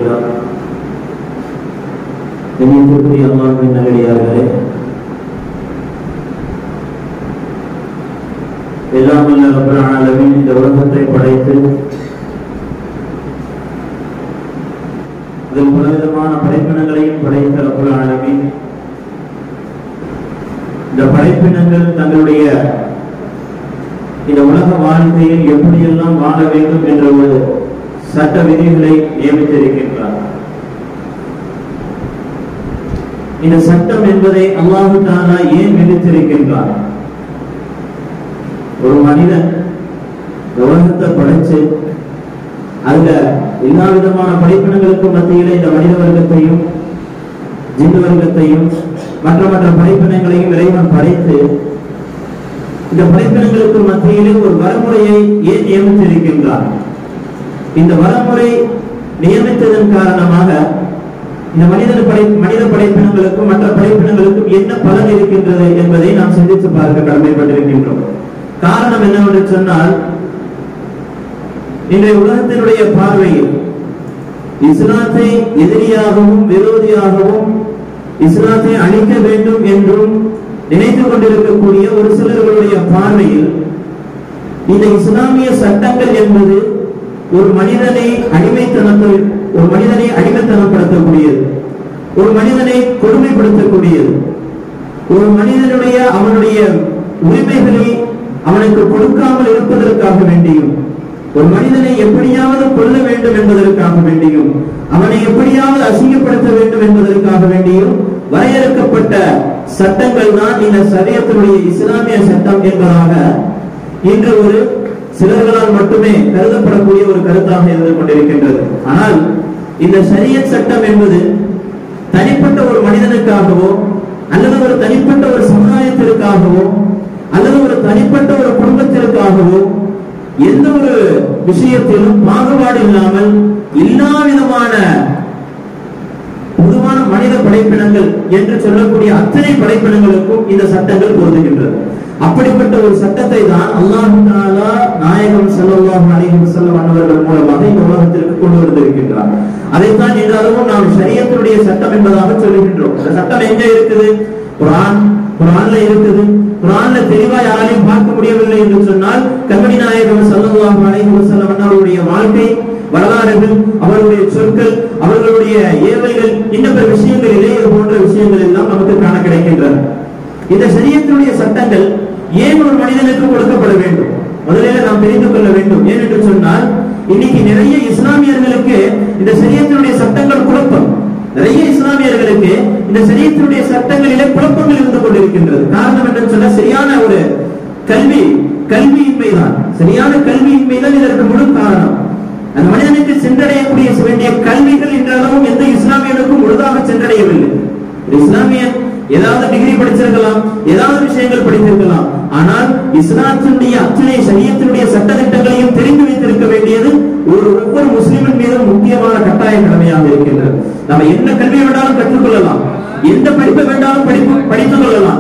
لله கண்ணியத்திற்குரிய அல்லாஹ்வின் நல்லடியார்களே எல்லாம் வல்ல ரப்பல் ஆலமீன் இந்த உலகத்தை படைத்து அதில் பலவிதமான படைப்பினங்களையும் படைத்த ரப்பல் ஆலமீன் இந்த படைப்பினங்கள் தங்களுடைய இந்த உலக வாழ்க்கையில் எப்படியெல்லாம் வாழ வேண்டும் என்ற ஒரு சட்ட விதிகளை நியமித்திருக்கின்றார் இந்த சட்டம் என்பதை அல்லாஹு தாலா ஏன் விதித்திருக்கின்றார் ஒரு மனிதன் இந்த உலகத்தை படைச்சு அதுல எல்லா விதமான படைப்பினங்களுக்கு மத்தியில இந்த மனித வர்க்கத்தையும் ஜிந்து வர்க்கத்தையும் மற்ற மற்ற படைப்பினங்களையும் இறைவன் படைத்து இந்த படைப்பினங்களுக்கு மத்தியிலே ஒரு வரமுறையை ஏன் நியமித்திருக்கின்றார் இந்த வரமுறை நியமித்ததன் காரணமாக இந்த மனித படை மனித படைப்பினங்களுக்கும் மற்ற படைப்பினங்களுக்கும் என்ன பலன் இருக்கின்றது என்பதை நாம் சிந்தித்து பார்க்க கடமைப்பட்டிருக்கின்றோம் காரணம் என்னவென்று சொன்னால் இன்றைய உலகத்தினுடைய பார்வையில் இஸ்லாத்தை எதிரியாகவும் விரோதியாகவும் இஸ்லாத்தை அழிக்க வேண்டும் என்றும் நினைத்துக் கொண்டிருக்கக்கூடிய ஒரு சிலர்களுடைய பார்வையில் இந்த இஸ்லாமிய சட்டங்கள் என்பது ஒரு மனிதனை அடிமைத்தனத்தில் ஒரு மனிதனை அடிமைத்தனப்படுத்தக்கூடியது ஒரு மனிதனை கொடுமைப்படுத்தக்கூடியது ஒரு மனிதனுடைய அவனுடைய உரிமைகளை அவனுக்கு கொடுக்காமல் இருப்பதற்காக வேண்டியும் ஒரு மனிதனை எப்படியாவது கொல்ல வேண்டும் என்பதற்காக வேண்டியும் அவனை எப்படியாவது அசிங்கப்படுத்த வேண்டும் என்பதற்காக வேண்டியும் வரையறுக்கப்பட்ட சட்டங்கள் தான் இந்த சரியத்தினுடைய இஸ்லாமிய சட்டம் என்பதாக இன்று ஒரு சிலர்களால் மட்டுமே கருதப்படக்கூடிய ஒரு கருத்தாக இருந்து கொண்டிருக்கின்றது ஆனால் இந்த சரியத் சட்டம் என்பது தனிப்பட்ட ஒரு மனிதனுக்காகவோ அல்லது ஒரு தனிப்பட்ட ஒரு சமுதாயத்திற்காகவோ அல்லது ஒரு தனிப்பட்ட ஒரு குடும்பத்திற்காகவோ எந்த ஒரு விஷயத்திலும் பாகுபாடு இல்லாமல் எல்லா விதமான பொதுவான மனித படைப்பினங்கள் என்று சொல்லக்கூடிய அத்தனை படைப்பினங்களுக்கும் இந்த சட்டங்கள் பொருந்துகின்றது அப்படிப்பட்ட ஒரு சட்டத்தை தான் அல்லாஹு தாலா நாயகம் ஸல்லல்லாஹு அலைஹி வஸல்லம் அன்னவர்கள் மூலமாக இந்த உலகத்திற்கு கொண்டு வந்திருக்கின்றார் அதைத்தான் இன்றளவும் நாம் ஷரியத்தினுடைய சட்டம் என்பதாக சொல்லுகின்றோம் இந்த சட்டம் எங்க இருக்குது குர்ஆன் குர்ஆன்ல இருக்குது குர்ஆன்ல தெளிவா யாராலையும் பார்க்க முடியவில்லை என்று சொன்னால் கண்மணி நாயகம் ஸல்லல்லாஹு அலைஹி வஸல்லம் அன்னவருடைய வாழ்க்கை வரலாறுகள் அவர்களுடைய சொற்கள் அவர்களுடைய ஏவைகள் இன்னும் பிற விஷயங்களிலே இது போன்ற விஷயங்கள் எல்லாம் நமக்கு காண கிடைக்கின்றன இந்த சரியத்தினுடைய சட்டங்கள் ஏன் ஒரு மனிதனுக்கு கொடுக்கப்பட வேண்டும் முதலில் நாம் தெரிந்து கொள்ள வேண்டும் ஏன் என்று சொன்னால் இன்னைக்கு நிறைய இஸ்லாமியர்களுக்கு இந்த சரியத்தினுடைய சட்டங்கள் குழப்பம் நிறைய இஸ்லாமியர்களுக்கு இந்த சரியத்தினுடைய சட்டங்களிலே குழப்பங்கள் இருந்து கொண்டிருக்கின்றது காரணம் என்று சொன்ன சரியான ஒரு கல்வி கல்வியின்மைதான் சரியான கல்வியின்மைதான் இதற்கு முழு காரணம் அந்த மனிதனுக்கு சென்றடையக்கூடிய வேண்டிய கல்விகள் இன்றளவும் எந்த இஸ்லாமியனுக்கும் முழுதாக சென்றடையவில்லை ஒரு இஸ்லாமியன் ஏதாவது டிகிரி படிச்சிருக்கலாம் ஏதாவது விஷயங்கள் படித்திருக்கலாம் ஆனால் இஸ்லாத்தினுடைய அத்தனை சரியத்தினுடைய சட்ட திட்டங்களையும் தெரிந்து வைத்திருக்க வேண்டியது ஒரு ஒவ்வொரு முஸ்லிமின் மீதும் முக்கியமான கட்டாய கடமையாக இருக்கின்றது நம்ம என்ன கல்வி வேண்டாலும் கற்றுக்கொள்ளலாம் எந்த படிப்பை வேண்டாலும் படிப்பு படித்துக் கொள்ளலாம்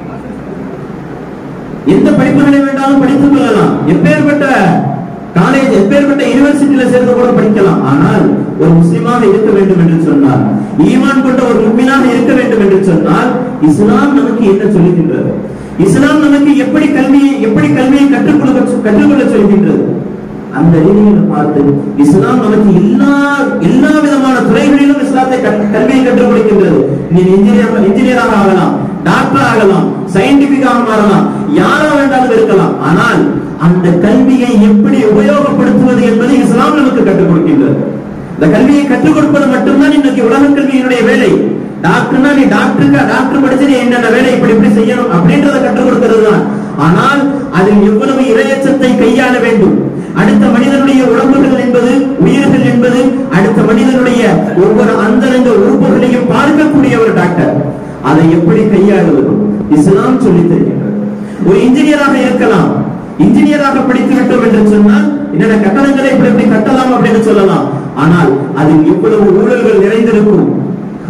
எந்த படிப்புகளை வேண்டாலும் படித்துக் கொள்ளலாம் எப்பேற்பட்ட காலேஜ் எப்பேற்பட்ட யூனிவர்சிட்டியில சேர்ந்து கூட படிக்கலாம் ஆனால் ஒரு முஸ்லிமாக இருக்க வேண்டும் என்று சொன்னால் ஈமான் கொண்ட ஒரு முக்மீனாக இருக்க வேண்டும் என்று சொன்னால் இஸ்லாம் நமக்கு என்ன சொல்லுகின்றது இஸ்லாம் நமக்கு எப்படி கல்வியை எப்படி கல்வியை கற்றுக்கொள்ள கற்றுக்கொள்ள சொல்கின்றது அந்த ரீதியில் பார்த்து இஸ்லாம் நமக்கு எல்லா எல்லா விதமான துறைகளிலும் இஸ்லாத்தை கற்- கல்வியை கற்றுக் கொடுக்கின்றது நீ இன்ஜினியர் இன்ஜினியராக ஆகலாம் டாக்டர் ஆகலாம் சயின்டிபிக்காக மாறலாம் யாரா வேண்டாலும் இருக்கலாம் ஆனால் அந்த கல்வியை எப்படி உபயோகப்படுத்துவது என்பதை இஸ்லாம் நமக்கு கற்றுக் கொடுக்கின்றது இந்த கல்வியை கற்றுக் கொடுப்பது மட்டும்தான் இன்னைக்கு உலக கல்வியினுடைய வேலை டாக்டர்னா நீ டாக்டருக்கு டாக்டர் படிச்சு நீ என்னென்ன வேலை இப்படி இப்படி செய்யணும் அப்படின்றத கற்றுக் கொடுக்கிறது தான் ஆனால் அதில் எவ்வளவு இரையச்சத்தை கையாள வேண்டும் அடுத்த மனிதனுடைய உடம்புகள் என்பது உயிர்கள் என்பது அடுத்த மனிதனுடைய ஒவ்வொரு அந்தரங்க உறுப்புகளையும் பார்க்கக்கூடிய ஒரு டாக்டர் அதை எப்படி கையாளுவது இஸ்லாம் சொல்லித் தருகின்றது ஒரு இன்ஜினியராக இருக்கலாம் இன்ஜினியராக படித்து விட்டோம் என்று சொன்னால் என்னென்ன கட்டடங்களை இப்படி இப்படி கட்டலாம் அப்படின்னு சொல்லலாம் ஆனால் அதில் எவ்வளவு ஊழல்கள் நிறைந்திருக்கும்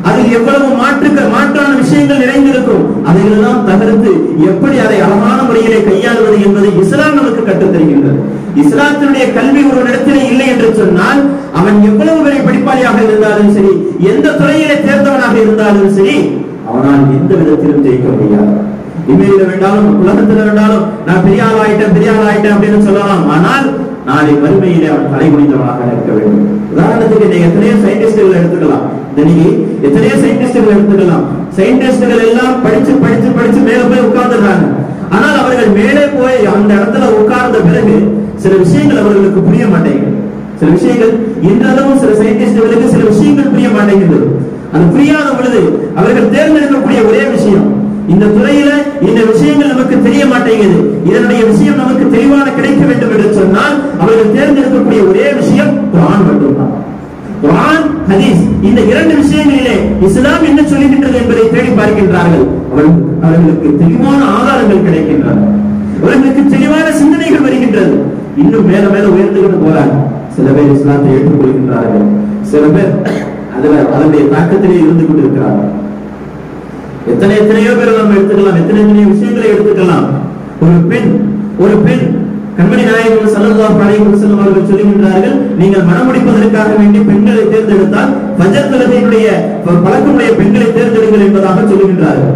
அதில் எவ்வளவு மாற்று மாற்றான விஷயங்கள் நிறைந்திருக்கும் அதையெல்லாம் தகர்த்து எப்படி அதை அழகான முறையிலே கையாளுவது என்பதை இஸ்லாம் நமக்கு கற்றுத் தருகின்றது இஸ்லாத்தினுடைய கல்வி ஒரு இடத்திலே இல்லை என்று சொன்னால் அவன் எவ்வளவு பெரிய படிப்பாளியாக இருந்தாலும் சரி எந்த துறையிலே தேர்ந்தவனாக இருந்தாலும் சரி அவனால் எந்த விதத்திலும் ஜெயிக்க முடியாது இமெயில வேண்டாலும் உலகத்துல வேண்டாலும் நான் பெரிய ஆள் ஆயிட்டேன் பெரிய ஆள் ஆயிட்டேன் அப்படின்னு சொல்லலாம் ஆனால் நாளை வறுமையிலே அவன் தலை குனிந்தவனாக இருக்க வேண்டும் உதாரணத்துக்கு நீங்க எத்தனையோ சயின்டிஸ்டுகள் எடுத்துக்கலாம் இந்த நீங்க எத்தனையோ சயின்டிஸ்டுகள் எடுத்துக்கலாம் சயின்டிஸ்டுகள் எல்லாம் படிச்சு படிச்சு படிச்சு மேல போய் உட்கார்ந்துடுறாங்க ஆனால் அவர்கள் மேலே போய் அந்த இடத்துல உட்கார்ந்த பிறகு சில விஷயங்கள் அவர்களுக்கு புரிய மாட்டேங்குது சில விஷயங்கள் இன்றளவும் சில சயின்டிஸ்டுகளுக்கு சில விஷயங்கள் புரிய மாட்டேங்குது அது புரியாத பொழுது அவர்கள் தேர்ந்தெடுக்கக்கூடிய ஒரே விஷயம் இந்த துறையில இந்த விஷயங்கள் நமக்கு தெரிய மாட்டேங்குது இதனுடைய விஷயம் நமக்கு தெளிவான கிடைக்க வேண்டும் என்று சொன்னால் அவர்கள் தேர்ந்தெடுக்கக்கூடிய ஒரே விஷயம் குரான் மட்டும்தான் குரான் ஹதீஸ் இந்த இரண்டு விஷயங்களிலே இஸ்லாம் என்ன சொல்லுகின்றது என்பதை தேடி பார்க்கின்றார்கள் அவர்கள் அவர்களுக்கு தெளிவான ஆதாரங்கள் கிடைக்கின்றன அவர்களுக்கு தெளிவான சிந்தனைகள் வருகின்றது இன்னும் மேல மேல உயர்ந்துகிட்டு போறாங்க சில பேர் இஸ்லாத்தை ஏற்றுக்கொள்கின்றார்கள் சில பேர் அதுல அதனுடைய தாக்கத்திலே இருந்து கொண்டிருக்கிறார்கள் எத்தனை எத்தனையோ பேர் நம்ம எடுத்துக்கலாம் எத்தனை எத்தனையோ விஷயங்களை எடுத்துக்கலாம் ஒரு பெண் ஒரு பெண் கண்மணி நாயகம் சல்லல்லாஹு அலைஹி வஸல்லம் அவர்கள் சொல்லுகின்றார்கள் நீங்கள் மனமுடிப்பதற்காக வேண்டி பெண்களை தேர்ந்தெடுத்தால் ஃபஜர் தொழுகையினுடைய பழக்கமுடைய பெண்களை தேர்ந்தெடுங்கள் என்பதாக சொல்லுகின்றார்கள்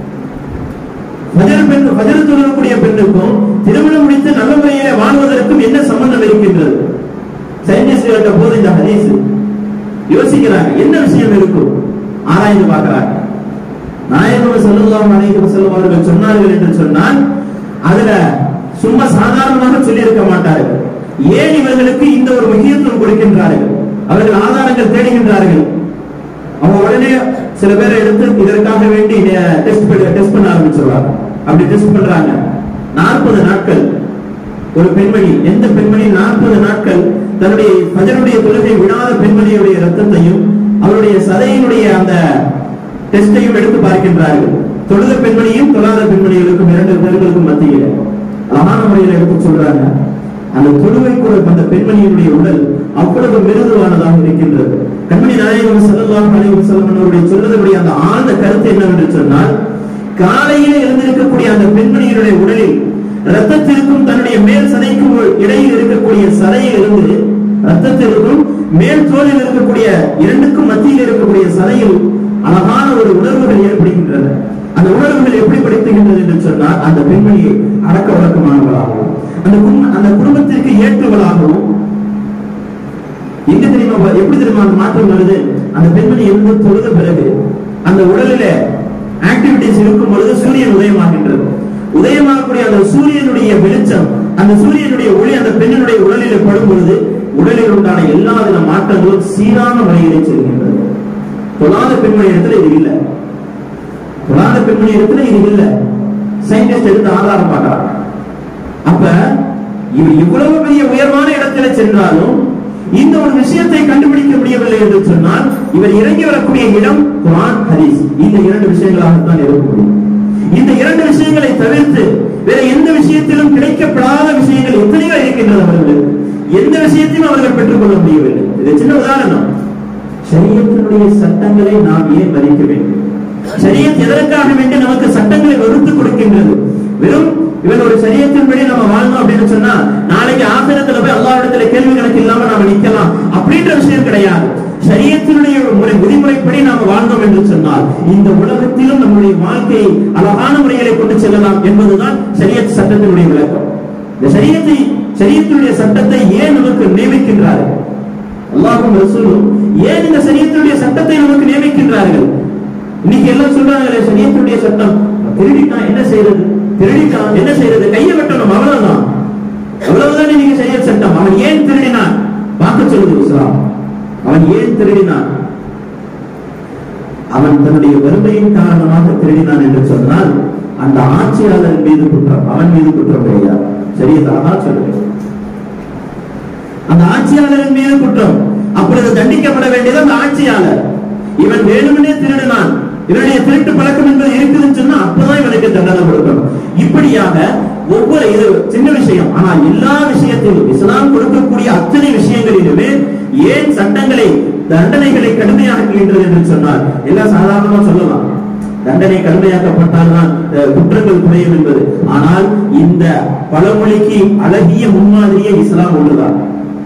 ஃபஜர் பெண் ஃபஜர் தொழக்கூடிய பெண்ணுக்கும் திருமணம் முடித்து நல்ல முறையிலே வாழ்வதற்கும் என்ன சம்பந்தம் இருக்கின்றது சயின்டிஸ்ட் போது இந்த ஹதீஸ் யோசிக்கிறாங்க என்ன விஷயம் இருக்கும் ஆராய்ந்து பார்க்கிறாங்க நாயகம் ஸல்லல்லாஹு அலைஹி வஸல்லம் அவர்கள் சொன்னார்கள் என்று சொன்னால் அதுல சும்மா சாதாரணமாக சொல்லியிருக்க மாட்டார்கள் ஏன் இவர்களுக்கு இந்த ஒரு முக்கியத்துவம் கொடுக்கின்றார்கள் அவர்கள் ஆதாரங்கள் தேடுகின்றார்கள் அவங்க உடனே சில பேரை எடுத்து இதற்காக வேண்டி டெஸ்ட் டெஸ்ட் பண்ண ஆரம்பிச்சிருவாங்க அப்படி டெஸ்ட் பண்றாங்க நாற்பது நாட்கள் ஒரு பெண்மணி எந்த பெண்மணி நாற்பது நாட்கள் தன்னுடைய பஜனுடைய தொழுகை விடாத பெண்மணியுடைய ரத்தத்தையும் அவருடைய சதையினுடைய அந்த டெஸ்டையும் எடுத்து பார்க்கின்றார்கள் தொழுத பெண்மணியும் தொழாத பெண்மணிகளுக்கும் இரண்டு பேர்களுக்கும் மத்தியில் அழகான முறையில் எடுத்து சொல்றாங்க அந்த தொழுவை கூட அந்த பெண்மணியினுடைய உடல் அவ்வளவு மிருதுவானதாக இருக்கின்றது கண்மணி நாயகம் ஸல்லல்லாஹு அலைஹி வஸல்லம் அவருடைய சொல்றதுடைய அந்த ஆழ்ந்த கருத்து என்னவென்று சொன்னால் காலையிலே எழுந்திருக்கக்கூடிய அந்த பெண்மணியினுடைய உடலில் ரத்தத்திற்கும் தன்னுடைய மேல் சதைக்கும் இடையில் இருக்கக்கூடிய சதையில் இருந்து ரத்தத்திற்கும் மேல் தோலில் இருக்கக்கூடிய இரண்டுக்கும் மத்தியில் இருக்கக்கூடிய சதையில் அழகான ஒரு உணர்வுகள் ஏற்படுகின்றன அந்த உணர்வுகள் எப்படி படுத்துகின்றது என்று சொன்னால் அந்த பெண்மணியை அடக்க வழக்கமானவளாகவும் அந்த குடும்ப- அந்த குடும்பத்திற்கு ஏற்றவளாகவும் எங்க தெரியுமா எப்படி தெரியுமா அந்த மாற்றம் வருது அந்த பெண்மணி இருந்து தொழுத பிறகு அந்த உடலில ஆக்டிவிட்டிஸ் இருக்கும் பொழுது சூரியன் உதயமாகின்றது உதயமாகக்கூடிய அந்த சூரியனுடைய வெளிச்சம் அந்த சூரியனுடைய ஒளி அந்த பெண்ணினுடைய உடலில் படும் பொழுது உடலில் உண்டான எல்லா வித மாற்றங்களும் சீரான முறையிலே செல்கின்றது தொழாத பெண்மணி இடத்துல இது இல்லை தொழாத பெண்மணி இடத்துல இது இல்லை சயின்டிஸ்ட் எடுத்து ஆதாரம் பார்க்கறாங்க அப்ப இவர் இவ்வளவு பெரிய உயர்வான இடத்துல சென்றாலும் இந்த ஒரு விஷயத்தை கண்டுபிடிக்க முடியவில்லை என்று சொன்னால் இவர் இறங்கி வரக்கூடிய இடம் குரான் ஹதீஸ் இந்த இரண்டு விஷயங்களாகத்தான் இருக்க முடியும் இந்த இரண்டு விஷயங்களை தவிர்த்து வேற எந்த விஷயத்திலும் கிடைக்கப்படாத விஷயங்கள் எத்தனையோ இருக்கின்றது அவர்களுக்கு எந்த விஷயத்தையும் அவர்கள் பெற்றுக்கொள்ள முடியவில்லை இது சின்ன உதாரணம் சரியத்தினுடைய சட்டங்களை நாம் ஏன் மதிக்க வேண்டும் சரியத் எதற்காக வேண்டி நமக்கு சட்டங்களை வகுத்து கொடுக்கின்றது வெறும் இவன் ஒரு சரியத்தின்படி நம்ம வாழ்ந்தோம் அப்படின்னு சொன்னா நாளைக்கு ஆசிரத்துல போய் அல்லாவிடத்துல கேள்வி கணக்கு இல்லாம நாம நிக்கலாம் அப்படின்ற விஷயம் கிடையாது சரியத்தினுடைய முறை விதிமுறைப்படி நாம வாழ்ந்தோம் என்று சொன்னால் இந்த உலகத்திலும் நம்முடைய வாழ்க்கையை அழகான முறைகளை கொண்டு செல்லலாம் என்பதுதான் சரியத் சட்டத்தினுடைய விளக்கம் இந்த சரியத்தை சரியத்தினுடைய சட்டத்தை ஏன் நமக்கு நியமிக்கின்றார்கள் அல்லாஹும் ரசூலும் ஏன் இந்த சரியத்தினுடைய சட்டத்தை நமக்கு நியமிக்கின்றார்கள் இன்னைக்கு எல்லாம் சொல்றாங்களே சரியத்தினுடைய சட்டம் திருடிட்டான் என்ன செய்யறது திருடிட்டான் என்ன செய்யறது கையை வெட்டணும் அவ்வளவுதான் அவ்வளவுதான் இன்னைக்கு செய்ய சட்டம் அவன் ஏன் திருடினான் பார்க்க சொல்லுது இஸ்லாம் அவன் ஏன் திருடினான் அவன் தன்னுடைய வறுமையின் காரணமாக திருடினான் என்று சொன்னால் அந்த ஆட்சியாளர் மீது குற்றம் அவன் மீது குற்றம் கிடையாது சரியதாக சொல்லுங்க அந்த ஆட்சியாளரின் மீது குற்றம் அப்பொழுது தண்டிக்கப்பட வேண்டியது அந்த ஆட்சியாளர் இவன் வேணுமெனே திருடினான் இவனுடைய திருட்டு பழக்கம் என்பது இருக்குதுன்னு சொன்னா அப்பதான் இவனுக்கு தண்டனை கொடுக்கணும் இப்படியாக ஒவ்வொரு இது சின்ன விஷயம் ஆனா எல்லா விஷயத்திலும் இஸ்லாம் கொடுக்கக்கூடிய அத்தனை விஷயங்களிலுமே ஏன் சட்டங்களை தண்டனைகளை கடுமையாக்குகின்றது என்று சொன்னார் எல்லாம் சாதாரணமா சொல்லலாம் தண்டனை கடுமையாக்கப்பட்டால் தான் அஹ், குற்றங்கள் குறையும் என்பது ஆனால் இந்த பழமொழிக்கு அழகிய முன்மாதிரியே இஸ்லாம் ஒன்றுதான்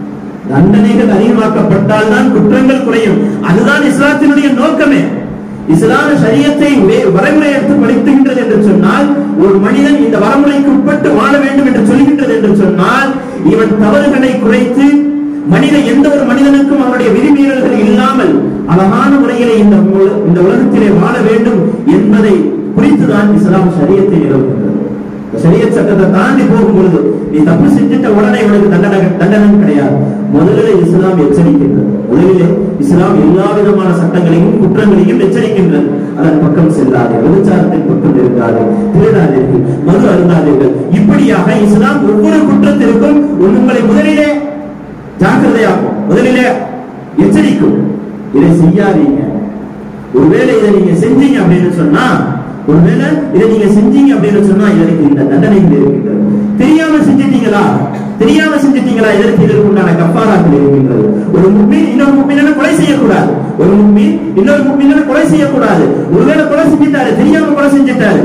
தண்டனைகள் அதிகமாக்கப்பட்டால் தான் குற்றங்கள் குறையும் அதுதான் இஸ்லாத்தினுடைய நோக்கமே இஸ்லாம சரியத்தை வரைமுறை எடுத்து படித்துகின்றது என்று சொன்னால் ஒரு மனிதன் இந்த வரமுறைக்கு உட்பட்டு வாழ வேண்டும் என்று சொல்கின்றது என்று சொன்னால் இவன் தவறுகளை குறைத்து மனித எந்த ஒரு மனிதனுக்கும் அவருடைய விதிமீறல்கள் இல்லாமல் அழகான முறையிலே இந்த உல- இந்த உலகத்திலே வாழ வேண்டும் என்பதை குறித்துதான் இஸ்லாம் சரியத்தை நிறுவுகின்றது சரியத் சட்டத்தை தாண்டி போகும் பொழுது நீ தப்பு செஞ்சுட்ட உடனே இவனுக்கு தண்டனை தண்டனை கிடையாது முதலில் இஸ்லாம் எச்சரிக்கின்றது முதலிலே இஸ்லாம் எல்லா விதமான சட்டங்களையும் குற்றங்களையும் எச்சரிக்கின்றது அதன் பக்கம் செல்லாதே விபச்சாரத்தின் பக்கம் இருக்காதே திருடாதீர்கள் மது அருந்தாதீர்கள் இப்படியாக இஸ்லாம் ஒவ்வொரு குற்றத்திற்கும் உங்களை முதலிலே ஜாக்கிரதையாகும் முதலிலே எச்சரிக்கும் இதை செய்யாதீங்க ஒருவேளை இதை நீங்க செஞ்சீங்க அப்படின்னு சொன்னா ஒருவேளை இதை நீங்க செஞ்சீங்க அப்படின்னு சொன்னா இதற்கு இந்த தண்டனைகள் இருக்கின்றது தெரியாம செஞ்சிட்டீங்களா தெரியாம செஞ்சிட்டீங்களா இதற்கு இதற்கு உண்டான கஃபாராக்கள் இருக்கின்றது ஒரு முக்மீன் இன்னொரு முக்மீனை கொலை செய்யக்கூடாது ஒரு முக்மீன் இன்னொரு முக்மீனை கொலை செய்யக்கூடாது ஒருவேளை கொலை செஞ்சிட்டாரு தெரியாம கொலை செஞ்சிட்டாரு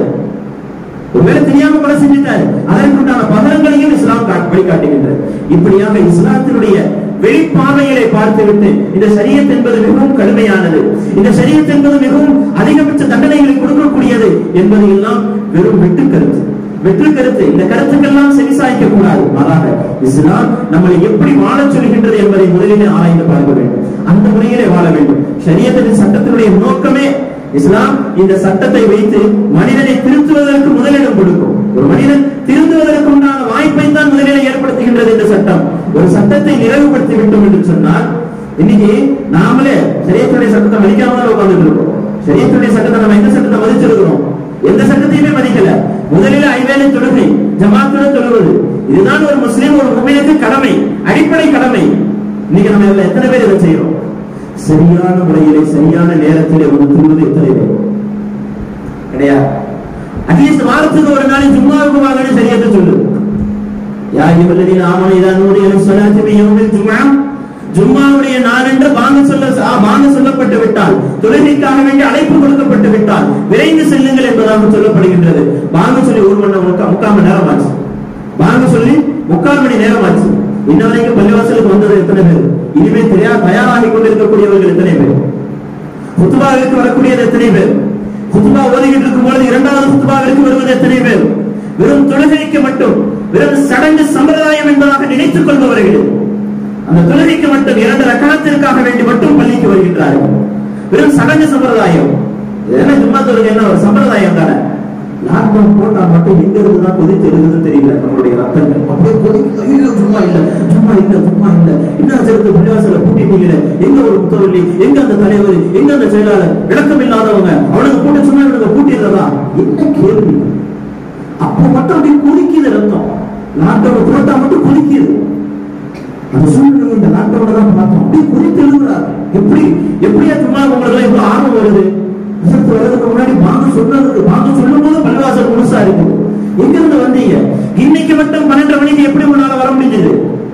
ஒருவேளை தெரியாம கொலை செஞ்சிட்டாரு அதற்குண்டான பகரங்களையும் இஸ்லாம் கா- வழிகாட்டுகின்றது இப்படியாக இஸ்லாத்தினுடைய வெளிப்பார்வைகளை பார்த்துவிட்டு இந்த சரியத் என்பது மிகவும் கடுமையானது இந்த சரியத் என்பது மிகவும் அதிகபட்ச தண்டனைகளை கொடுக்கக்கூடியது என்பது எல்லாம் வெறும் வெட்டு கருத்து வெற்று கருத்து இந்த கருத்துக்கெல்லாம் செவிசாய்க்க கூடாது மாறாக இஸ்லாம் நம்மளை எப்படி வாழச் சொல்கின்றது என்பதை முதலிலே ஆராய்ந்து பார்க்க வேண்டும் அந்த முறையிலே வாழ வேண்டும் ஷரியத்தின் சட்டத்தினுடைய நோக்கமே இஸ்லாம் இந்த சட்டத்தை வைத்து மனிதனை திருத்துவதற்கு முதலிடம் கொடுக்கும் ஒரு மனிதன் திருந்துவதற்கு உண்டான வாய்ப்பை தான் முதலிலே ஏற்படுத்துகின்றது இந்த சட்டம் ஒரு சட்டத்தை நிறைவுபடுத்தி விட்டோம் என்று சொன்னால் இன்னைக்கு நாமளே சரியத்துடைய சட்டத்தை மதிக்காம தான் உட்கார்ந்துட்டு இருக்கோம் சரியத்துடைய சட்டத்தை நம்ம எந்த சட்டத்தை மதிச்சிருக்கிறோம் எந்த சட்டத்தையுமே மதிக்கல முதலில் ஐவேளை தொழுகை ஜமாத்துடன் தொழுவது இதுதான் ஒரு முஸ்லீம் ஒரு உண்மையுக்கு கடமை அடிப்படை கடமை இன்னைக்கு நம்ம இதுல எத்தனை பேர் இதை செய்யறோம் சரியான முறையிலே சரியான நேரத்திலே வந்து திருவது எத்தனை பேர் கிடையாது அட்லீஸ்ட் வாரத்துக்கு ஒரு நாள் ஜும்மாவுக்கு வாங்கன்னு சரியாத்த சொல்லு யா இவல்லதீன ஆமனு இதா நூதிய லிஸ்ஸலாத்தி ஃபி யௌமில் ஜும்ஆ ஜும்மாவுடைய நாளன்று பாங்க சொல்ல ஆ, பாங்க சொல்லப்பட்டு விட்டால் தொழுகைக்காக வேண்டி அழைப்பு கொடுக்கப்பட்டு விட்டால் விரைந்து செல்லுங்கள் என்பதாக சொல்லப்படுகின்றது பாங்க சொல்லி ஒரு மணி நேரம் முக்கா- முக்கால் மணி நேரம் ஆச்சு பாங்க சொல்லி முக்கால் மணி நேரம் ஆச்சு இன்ன வரைக்கும் பள்ளிவாசலுக்கு வந்தது எத்தனை பேர் இனிமே தெரியா தயாராகி கொண்டிருக்கக்கூடியவர்கள் எத்தனை பேர் குத்துபாவிற்கு வரக்கூடியது எத்தனை பேர் குத்துபா ஓதிக்கிட்டு இருக்கும் பொழுது இரண்டாவது குத்துபாவிற்கு வருவது எத்தனை பேர் வெறும் தொழுகைக்கு மட்டும் வெறும் சடங்கு சம்பிரதாயம் என்பதாக நினைத்துக் கொள்பவர்கள் அந்த தொழுகைக்கு மட்டும் இரண்டு ரக்காத்திற்காக வேண்டி மட்டும் பள்ளிக்கு வருகின்றார்கள் வெறும் சடங்கு சம்பிரதாயம் இது என்ன சும்மா தொழுகை என்ன ஒரு சம்பிரதாயம் தானே லாக்டவுன் போட்டா மட்டும் எங்க இருந்து தான் கொதித்து எழுதுன்னு தெரியல நம்மளுடைய ரத்தங்கள் அப்படியே கொதிக்குது ஐயோ சும்மா இல்ல சும்மா இல்ல சும்மா இல்ல என்ன சேர்த்து பள்ளிவாசல பூட்டிட்டீங்களே எங்க ஒரு முத்தவள்ளி எங்க அந்த தலைவர் எங்க அந்த செயலாளர் விளக்கம் இல்லாதவங்க அவனுக்கு கூட்ட சும்மா இவனுக்கு பூட்டிடுறதா என்ன கேள்வி அப்போ மட்டும் அப்படியே கொதிக்குது ரத்தம் லாக்டவுன் போட்டா மட்டும் கொதிக்குது அந்த சூழ்நிலை இந்த லாக்டவுனை தான் பார்த்தோம் அப்படியே குறித்து எழுதுறாரு எப்படி எப்படியா சும்மா உங்களுக்கு இவ்வளவு ஆர்வம் வருது ரிசல்ட் வர்றதுக்கு முன்னாடி வாங்க சொல்றதுக்கு வாங்க சொல்லும் போது பள்ளிவாசல் முழுசா இருக்குது எங்க இருந்து வந்தீங்க இன்னைக்கு மட்டும் பன்னெண்டரை மணிக்கு எப்படி உங்களால வர முடிஞ்சது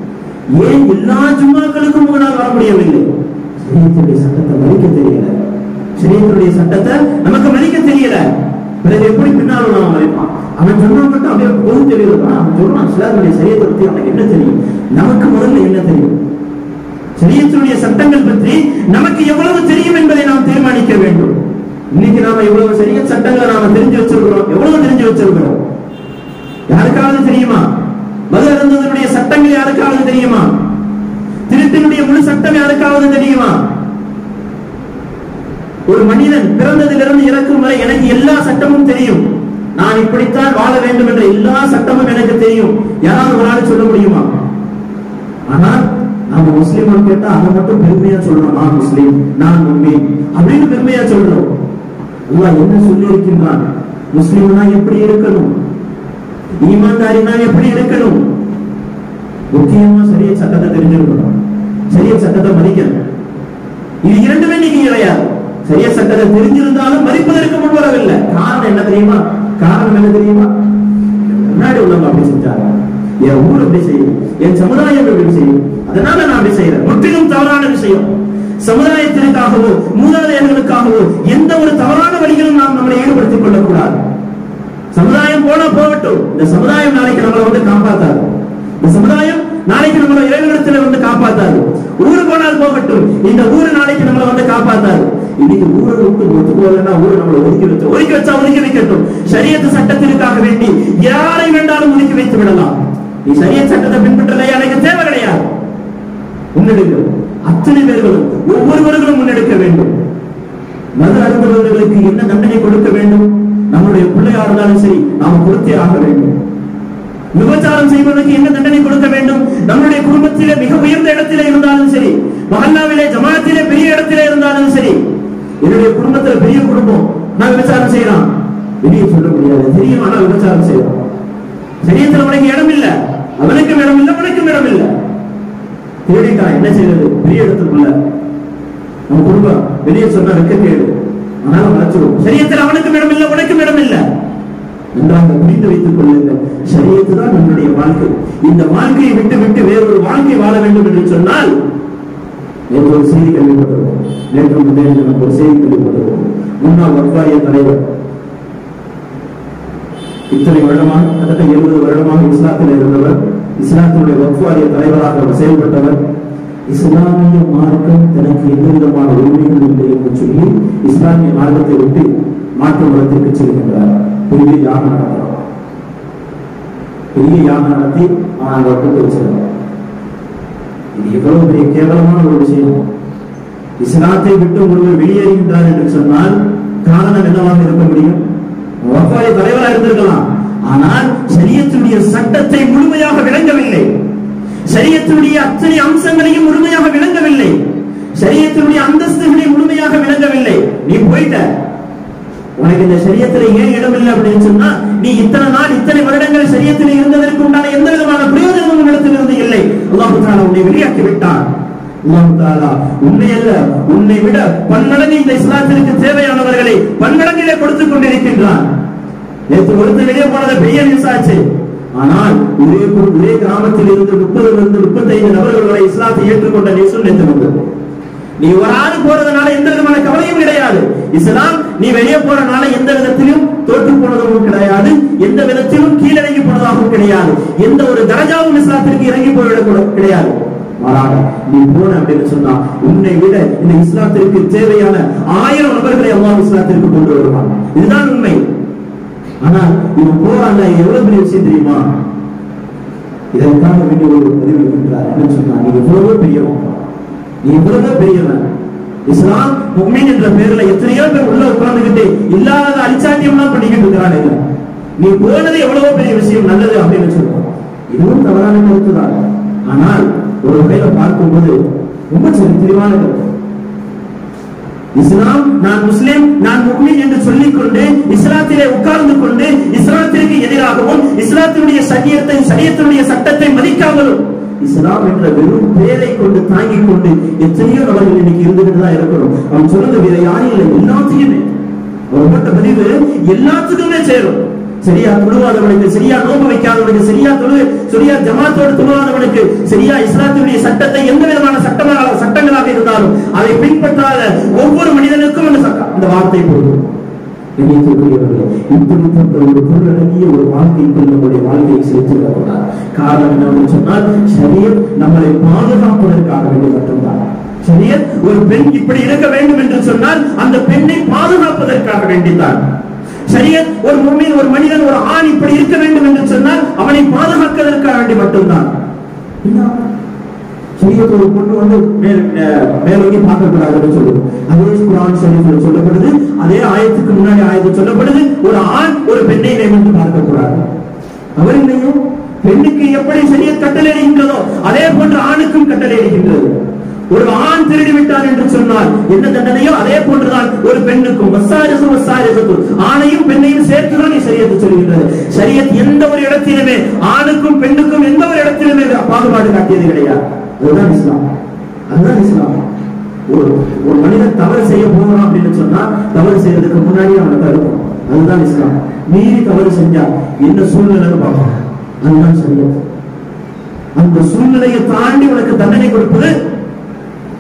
ஏன் எல்லா ஜும்மாக்களுக்கும் உங்களால் வர முடியவில்லை சரியத்துடைய சட்டத்தை மதிக்க தெரியல சரியத்துடைய சட்டத்தை நமக்கு மதிக்க தெரியல பிறகு எப்படி பின்னாலும் நாம மதிப்பான் அவன் சொன்னா மட்டும் அப்படியே பொது தெரியுதுதான் அவன் சொல்றான் சிலருடைய சரியத்தை பத்தி அவனுக்கு என்ன தெரியும் நமக்கு முதல்ல என்ன தெரியும் சரியத்தினுடைய சட்டங்கள் பற்றி நமக்கு எவ்வளவு தெரியும் என்பதை நாம் தீர்மானிக்க வேண்டும் இன்னைக்கு நாம எவ்வளவு சரிய சட்டங்களை நாம தெரிஞ்சு வச்சிருக்கிறோம் எவ்வளவு தெரிஞ்சு வச்சிருக்கிறோம் யாருக்காவது தெரியுமா மது அருந்ததனுடைய சட்டங்கள் யாருக்காவது தெரியுமா திருட்டினுடைய முழு சட்டம் யாருக்காவது தெரியுமா ஒரு மனிதன் பிறந்ததிலிருந்து இறக்கும் வரை எனக்கு எல்லா சட்டமும் தெரியும் நான் இப்படித்தான் வாழ வேண்டும் என்ற எல்லா சட்டமும் எனக்கு தெரியும் யாராவது ஒரு ஆள் சொல்ல முடியுமா ஆனால் நாம முஸ்லீம் கேட்டா அதை மட்டும் பெருமையா சொல்றோம் நான் முஸ்லீம் நான் உண்மை அப்படின்னு பெருமையா சொல்றோம் அல்லாஹ் என்ன சொல்லி இருக்கின்றான் முஸ்லீம்னா எப்படி இருக்கணும் ஈமான்தாரினா எப்படி இருக்கணும் முக்கியமா சரிய சட்டத்தை தெரிஞ்சிருக்கணும் சரிய சட்டத்தை மதிக்கணும் இது இரண்டுமே நீங்க கிடையாது சரிய சட்டத்தை தெரிஞ்சிருந்தாலும் மதிப்பதற்கு முன் வரவில்லை காரணம் என்ன தெரியுமா காரணம் என்ன தெரியுமா முன்னாடி உள்ளவங்க அப்படி செஞ்சாங்க என் ஊர் அப்படி செய்யும் என் சமுதாயம் இப்படி செய்யும் அதனால நான் அப்படி செய்யறேன் முற்றிலும் தவறான விஷயம் சமுதாயத்திற்காகவோ மூதாதையர்களுக்காகவோ எந்த ஒரு தவறான வழிகளும் நாம் நம்மளை ஈடுபடுத்திக் கொள்ளக்கூடாது சமுதாயம் போனா போகட்டும் இந்த சமுதாயம் நாளைக்கு நம்மளை வந்து காப்பாத்தாது இந்த சமுதாயம் நாளைக்கு நம்மளை இறைவனிடத்துல வந்து காப்பாத்தாது ஊரு போனால் போகட்டும் இந்த ஊரு நாளைக்கு நம்மளை வந்து காப்பாத்தாது இன்னைக்கு ஊரை விட்டு ஒத்து போகலன்னா ஊரை நம்மளை ஒதுக்கி வச்சு ஒதுக்கி வச்சா ஒதுக்கி வைக்கட்டும் சரியத்து சட்டத்திற்காக வேண்டி யாரை வேண்டாலும் ஒதுக்கி வைத்து விடலாம் நீ சரியத் சட்டத்தை பின்பற்றலையா எனக்கு தேவை கிடையாது முன்னெடுங்கள் அத்தனை பேர்களும் ஒவ்வொருவர்களும் முன்னெடுக்க வேண்டும் மது அருந்தவர்களுக்கு என்ன தண்டனை கொடுக்க வேண்டும் நம்முடைய பிள்ளையா இருந்தாலும் சரி நாம் கொடுத்தே ஆக வேண்டும் விபச்சாரம் செய்வதற்கு என்ன தண்டனை கொடுக்க வேண்டும் நம்முடைய குடும்பத்திலே மிக உயர்ந்த இடத்திலே இருந்தாலும் சரி மஹல்லாவிலே ஜமாத்திலே பெரிய இடத்திலே இருந்தாலும் சரி என்னுடைய குடும்பத்துல பெரிய குடும்பம் நான் விபச்சாரம் செய்யலாம் வெளியே சொல்ல முடியாது தெரியும் ஆனா விபச்சாரம் செய்யலாம் சரியத்தில் அவனுக்கு இடம் இல்ல அவனுக்கும் இடம் இல்ல உனக்கும் இடம் இல்ல தேடிட்டான் என்ன செய்யறது பெரிய இடத்துக்குள்ள நம்ம குடும்பம் வெளியே சொன்னா வெக்க கேடு ஆனாலும் மறைச்சிடும் சரியத்தில் அவனுக்கும் இடம் இல்ல உனக்கும் இடம் இல்ல நன்றாக புரிந்து வைத்துக் கொள்ளுங்கள் சரியத்து தான் நம்முடைய வாழ்க்கை இந்த வாழ்க்கையை விட்டு விட்டு வேறொரு வாழ்க்கை வாழ வேண்டும் என்று சொன்னால் நேற்று ஒரு செய்தி கேள்விப்பட்டிருக்கோம் நேற்று முந்தைய தினம் ஒரு செய்தி கேள்விப்பட்டிருக்கோம் முன்னாள் வக்வாரிய தலைவர் இத்தனை வருடமாக கிட்டத்தட்ட இருபது வருடமாக இஸ்லாத்தில் இருந்தவர் இஸ்லாத்தினுடைய வக்வாரிய தலைவராக அவர் செயல்பட்டவர் இஸ்லாமிய மார்க்கம் தனக்கு எந்த விதமான உரிமைகள் இல்லை என்று சொல்லி இஸ்லாமிய மார்க்கத்தை விட்டு மாற்று மதத்திற்கு செல்கின்றார் பெரிய யாகம் நடத்துறார் பெரிய யாகம் நடத்தி ஆனால் அவர் கூட்டு வச்சிருந்தார் இது எவ்வளவு பெரிய கேவலமான ஒரு விஷயம் இஸ்லாத்தை விட்டு ஒருவர் வெளியேறுகின்றார் என்று சொன்னால் காரணம் என்னவாக இருக்க முடியும் வஃபாரி தலைவராக இருந்திருக்கலாம் ஆனால் சரியத்தினுடைய சட்டத்தை முழுமையாக விளங்கவில்லை சரியத்தினுடைய அத்தனை அம்சங்களையும் முழுமையாக விளங்கவில்லை சரியத்தினுடைய அந்தஸ்துகளை முழுமையாக விளங்கவில்லை நீ போயிட்ட உனக்கு இந்த சரியத்துல ஏன் இடம் இல்லை அப்படின்னு சொன்னா நீ இத்தனை நாள் இத்தனை வருடங்கள் சரியத்தில் இருந்ததற்கு உண்டான எந்த விதமான பிரயோஜனமும் உன்னிடத்திலிருந்து இல்லை அல்லாஹு தாலா உன்னை வெளியாக்கி விட்டான் அல்லாஹு தாலா உன்னை அல்ல உன்னை விட பன்மடங்கு இந்த இஸ்லாத்திற்கு தேவையானவர்களை பன்மடங்கிலே கொடுத்துக் கொண்டிருக்கின்றான் நேற்று ஒருத்தர் வெளியே போனது பெரிய நியூஸ் ஆச்சு ஆனால் ஒரே குடு- ஒரே கிராமத்தில் இருந்து முப்பதுல இருந்து முப்பத்தைந்து நபர்கள் வரை இஸ்லாத்தை ஏற்றுக்கொண்ட நியூஸ் நேற்று வந்தது நீ ஒரு ஆள் போறதுனால எந்த விதமான கவலையும் கிடையாது இஸ்லாம் நீ வெளியே போறதுனால எந்த விதத்திலும் தோற்று போனதும் கிடையாது எந்த விதத்திலும் கீழிறங்கி போனதாகவும் கிடையாது எந்த ஒரு தரஜாவும் இஸ்லாத்திற்கு இறங்கி போய்விடக் கூட கிடையாது மாறாக நீ போன அப்படின்னு சொன்னா உன்னை விட இந்த இஸ்லாத்திற்கு தேவையான ஆயிரம் நபர்களை அல்லாஹ் இஸ்லாத்திற்கு கொண்டு வருவான் இதுதான் உண்மை ஆனால் இவன் போறாங்க எவ்வளவு பெரிய விஷயம் தெரியுமா இதற்காக வேண்டிய ஒரு பதிவு இருக்கின்றார் என்ன சொன்னா நீ எவ்வளவோ பெரியவன் நீ எவ்வளவோ பெரியவன் இஸ்லாம் முக்மீன் என்ற பேர்ல எத்தனையோ பேர் உள்ள உட்கார்ந்துகிட்டு இல்லாத அலிச்சாட்டியம் எல்லாம் பண்ணிக்கிட்டு இருக்கிறானுங்க நீ போனது எவ்வளவோ பெரிய விஷயம் நல்லது அப்படின்னு சொல்றோம் இதுவும் தவறான கருத்து தான் ஆனால் ஒரு வகையில பார்க்கும்போது ரொம்ப சரி தெளிவான கருத்து இஸ்லாம் நான் முஸ்லிம் நான் முக்மின் என்று சொல்லிக் கொண்டு இஸ்லாத்திலே உட்கார்ந்து கொண்டு இஸ்லாத்திற்கு எதிராகவும் இஸ்லாத்தினுடைய சரியத்தை சரியத்தினுடைய சட்டத்தை மதிக்காமலும் இஸ்லாம் என்ற வெறும் பெயரை கொண்டு தாங்கிக் கொண்டு எத்தனையோ நபர்கள் இன்னைக்கு இருந்துகிட்டு தான் இருக்கிறோம் அவன் சொன்னது வேற யாரும் இல்லை எல்லாத்தையுமே அவர் போட்ட பதிவு எல்லாத்துக்குமே சேரும் சரியா தொழுவாதவனுக்கு சரியா நோம்பு வைக்காதவனுக்கு சரியா தொழு சரியா ஜமாத்தோடு தொழுவாதவனுக்கு சரியா இஸ்லாத்தினுடைய சட்டத்தை எந்த விதமான சட்டமாக சட்டங்களாக இருந்தாலும் அதை பின்பற்றாத ஒவ்வொரு மனிதனுக்கும் அந்த சட்டம் அந்த வார்த்தை போதும் இணையத்துக்குரியவர்களே இப்படிப்பட்ட ஒரு பொருளடங்கிய ஒரு வாழ்க்கைக்குள் நம்முடைய வாழ்க்கையை செலுத்திவிடக்கூடாது காரணம் என்னவென்று சொன்னால் சரீர் நம்மளை பாதுகாப்பதற்காக வேண்டி மட்டும்தான் சரியத் ஒரு பெண் இப்படி இருக்க வேண்டும் என்று சொன்னால் அந்த பெண்ணை பாதுகாப்பதற்காக வேண்டித்தான் சரியத் ஒரு மும்மின் ஒரு மனிதன் ஒரு ஆண் இப்படி இருக்க வேண்டும் என்று சொன்னால் அவனை பாதுகாப்பதற்காக வேண்டி மட்டும்தான் என்ன? சரியத் ஒரு பொண்ணு வந்து மேல் அஹ், மேலோங்கி பார்க்க கூடாதுன்னு சொல்லுது அதே குரான் ஷரீஃப்ல சொல்லப்படுது அதே ஆயத்துக்கு முன்னாடி ஆயத்து சொல்லப்படுது ஒரு ஆண் ஒரு பெண்ணை நியமித்து பார்க்க கூடாது அவர் இல்லையோ பெண்ணுக்கு எப்படி சரிய கட்டளையிடுகின்றதோ அதே போன்று ஆணுக்கும் கட்டளையிடுகின்றது ஒரு ஆண் திருடி விட்டார் என்று சொன்னால் என்ன தண்டனையோ அதே போன்றுதான் ஒரு பெண்ணுக்கும் வசாரிசு வசாரிசத்து ஆணையும் பெண்ணையும் சேர்த்துதான் நீ சரியத்து சொல்கின்றது சரியத் எந்த ஒரு இடத்திலுமே ஆணுக்கும் பெண்ணுக்கும் எந்த ஒரு இடத்திலுமே பாகுபாடு காட்டியது கிடையாது அதுதான் இஸ்லாம் அதுதான் இஸ்லாம் ஒரு ஒரு மனிதன் தவறு செய்ய போகிறான் அப்படின்னு சொன்னா தவறு செய்யறதுக்கு முன்னாடி அவனை தடுக்கும் அதுதான் இஸ்லாம் மீறி தவறு செஞ்சா என்ன சூழ்நிலைன்னு பார்க்கணும் அதுதான் சரியத் அந்த சூழ்நிலையை தாண்டி உனக்கு தண்டனை கொடுப்பது